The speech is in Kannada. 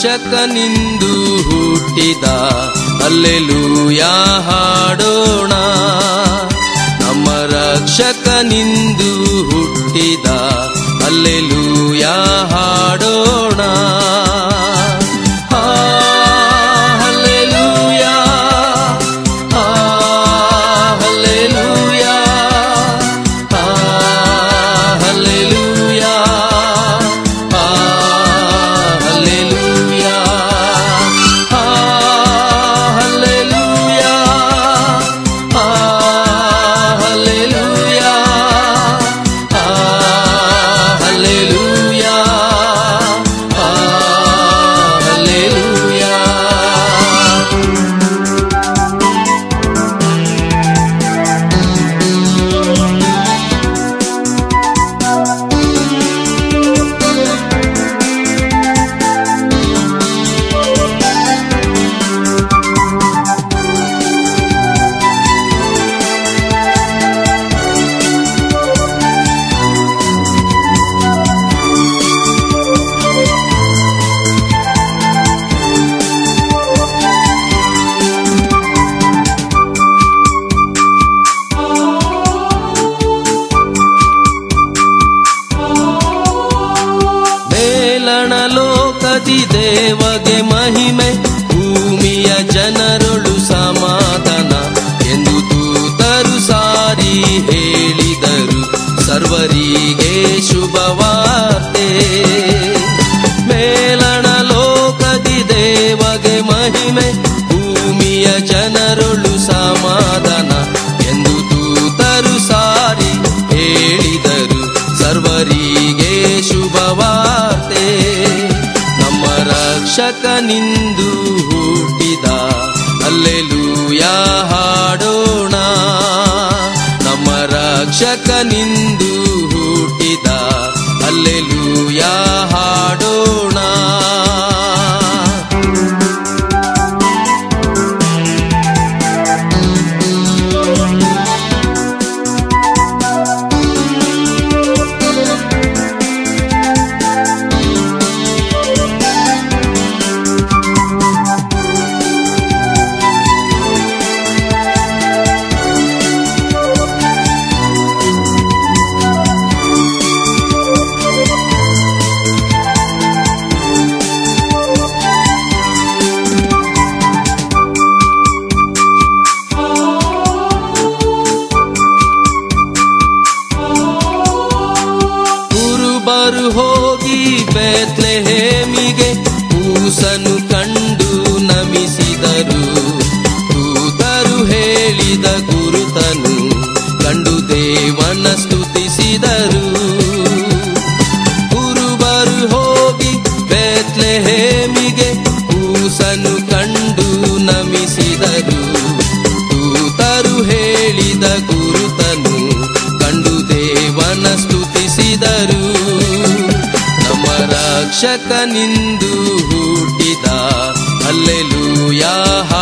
ರಕ್ಷಕನಿಂದು ಹುಟ್ಟಿದ ಅಲ್ಲೆಲೂಯ ಹಾಡೋಣ ನಮ್ಮ ರಕ್ಷಕನಿಂದು ಹುಟ್ಟಿದ ಅಲ್ಲೆಲೂಯ ಹಾಡೋಣ ಆ, ಹಲ್ಲೆಲೂಯ. ಆ, ಹಲ್ಲೆಲೂಯ. ಆ, ಹಲ್ಲೆಲೂಯ. ಆ, ಹಲ್ಲೆಲೂಯ. ಆ, ಹಲ್ಲೆಲೂಯ. ಆ, ಹಲ್ಲೆಲೂಯ. ಆ, ಹಲ್ಲೆಲೂಯ. ಆ, ಹಲ್ಲೆಲೂಯ. ಮೇಲಣ ಲೋಕದಿ ದೇವಗೆ ಮಹಿಮೆ ಭೂಮಿಯ ಜನರೊಳು ಸಮಾಧಾನ ಎಂದು ದೂತರು ಸಾರಿ ಹೇಳಿದರು ಸರ್ವರಿಗೆ ಶುಭವಾರ್ತೆ ಮೇಲಣ ಲೋಕದಿ ದೇವಗೆ ಮಹಿಮೆ ಭೂಮಿಯ ಜನರೊಳು ಸಮಾಧಾನ ಎಂದು ದೂತರು ಸಾರಿ ಹೇಳಿದರು ಸರ್ವರಿಗೆ ಶುಭವಾರ್ತೆ ನಮ್ಮ ರಕ್ಷಕನಿಂದು ಹುಟ್ಟಿದ ಅಲ್ಲೆಲೂಯ ಹಾಡೋಣ ನಮ್ಮ ರಕ್ಷಕನಿಂದು ಹುಟ್ಟಿದ ಅಲ್ಲೆಲೂಯ ಹಾಡೋಣ ಕುರುಬರು ಹೋಗಿ ಬೆತ್ಲೆಹೇಮಿಗೆ ಕೂಸನು ಕಂಡು ನಮಿಸಿದರು ದೂತರು ಹೇಳಿದ ಗುರುತನು ಕಂಡು ದೇವನ ಸ್ತುತಿಸಿದರು ಕುರುಬರು ಹೋಗಿ ಬೆತ್ಲೆಹೇಮಿಗೆ ಕೂಸನು ಕಂಡು ನಮಿಸಿದರು ದೂತರು ಹೇಳಿದ ಗುರುತನು ಕಂಡು ದೇವನ ಸ್ತುತಿಸಿದರು ನಮ್ಮ ರಕ್ಷಕನಿಂದು ಹುಟ್ಟಿದ ಅಲ್ಲೆಲೂಯ